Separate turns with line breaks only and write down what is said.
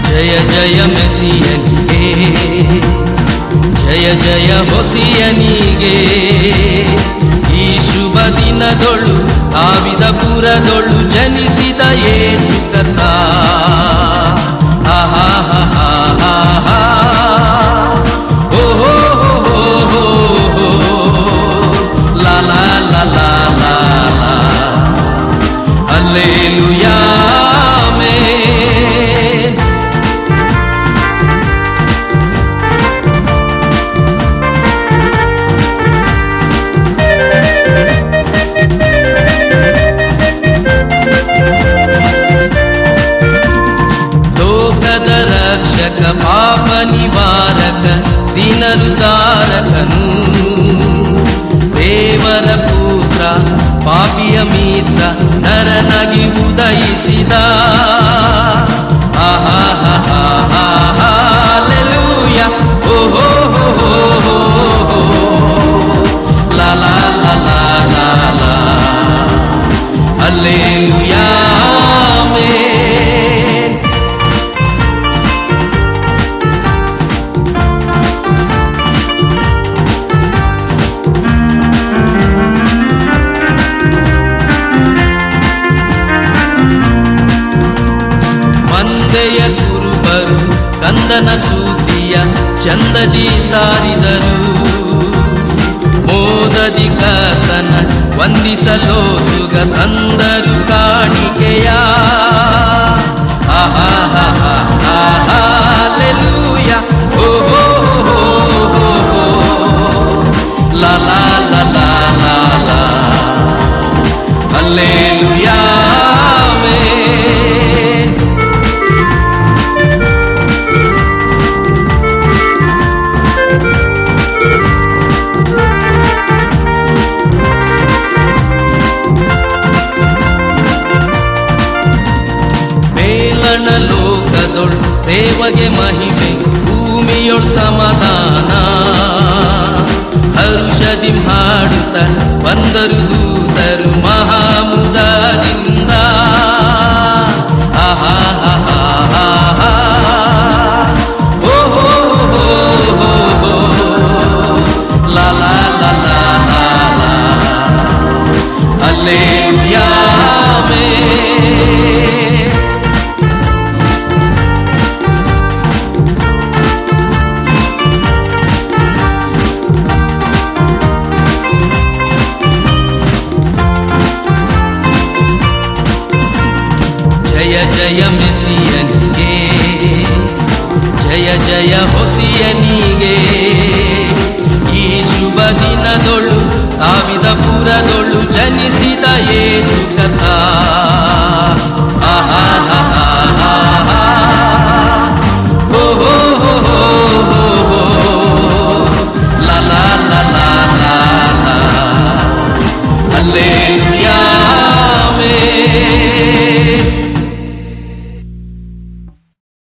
ಜಯ ಜಯ ಮೆಸಿಯನಿಗೆ ಜಯ ಜಯ ಹೊಸಿಯನಿಗೆ ಈ ಶುಭ ದಿನದೊಳು ತಾವಿದ ಪುರದೊಳು ಜನಿಸಿದ ಯೇಸು ಕಥ ಆಹಾ ಹಾ ಹಾ ಹಾ ಹಾ ಓ ಹೋ ಹೋ ಹೋ ಹೋ ಲಾ ಲಾ ಲಾ ಲಾ ಲಾ ಲಾ Alleluia, amen. ಲೋಕದ ರಕ್ಷಕ ಪಾಪ ನಿವಾರಕ ದಿನರುದಾರಕನು ದೇವರ ಪುತ್ರ ಪಾಪಿಯ ಮಿತ್ರ ನರನಗಿ ಉದಯಿಸಿದ ಹಾಲೆಲೂಯ ಓ ಹೋ ಹೋ ಹೋ ಹೋ ಲಾ ಲಾ ಲಾ ಲಾ ಲಾ ಲಾ Alleluia, amen. ಮಂದೆಯ ಕುರುಬರು ಕಂದನ ಸೂತಿಯ ಚಂದದಿ ಸಾರಿದರು ಮೋದದಿ ಕರ್ತನ ವಂದಿಸಲೋ ಸುಗ ತಂದರು ಕಾಣಿಕೆಯ ಆಹಾ ಹಾ ಹಾ ಹಾ ಹಾಲೆಲೂಯ ಓ ಹೋ ಹೋ ಹೋ ಹೋ ಲಾ ಲಾ ಲಾ ಲಾ ಲಾ ಲಾ Alleluia, amen. ಮೇಲಣ ಲೋಕದೊಳ್ ದೇವಗೆ ಮಹಿಮೆ ಭೂಮಿಯೊಳ್ ಸಮಾಧಾನ ಹರುಷದಿ ಹಾಡುತ್ತ ಬಂದರು ದೂತರು ಮಹಾಮುದದಿಂದ ಆಹಾ ಹಾ ಹಾ ಹಾ ಹಾ ಓ ಹೋ ಹೋ ಹೋ ಹೋ ಲಾ ಲಾ ಲಾ ಲಾ ಲಾ ಲಾ Alleluia, amen. ಜಯ ಜಯ ಮೆಸಿಯನಿಗೆ ಜಯ ಜಯ ಹೊಸಿಯನಿಗೆ ಈ ಶುಭ ದಿನದೊಳು ತಾವಿದ ಪುರದೊಳು ಜನಿಸಿದ ಯೇಸು ಕಥಾ ಆಹಾ ಹಾ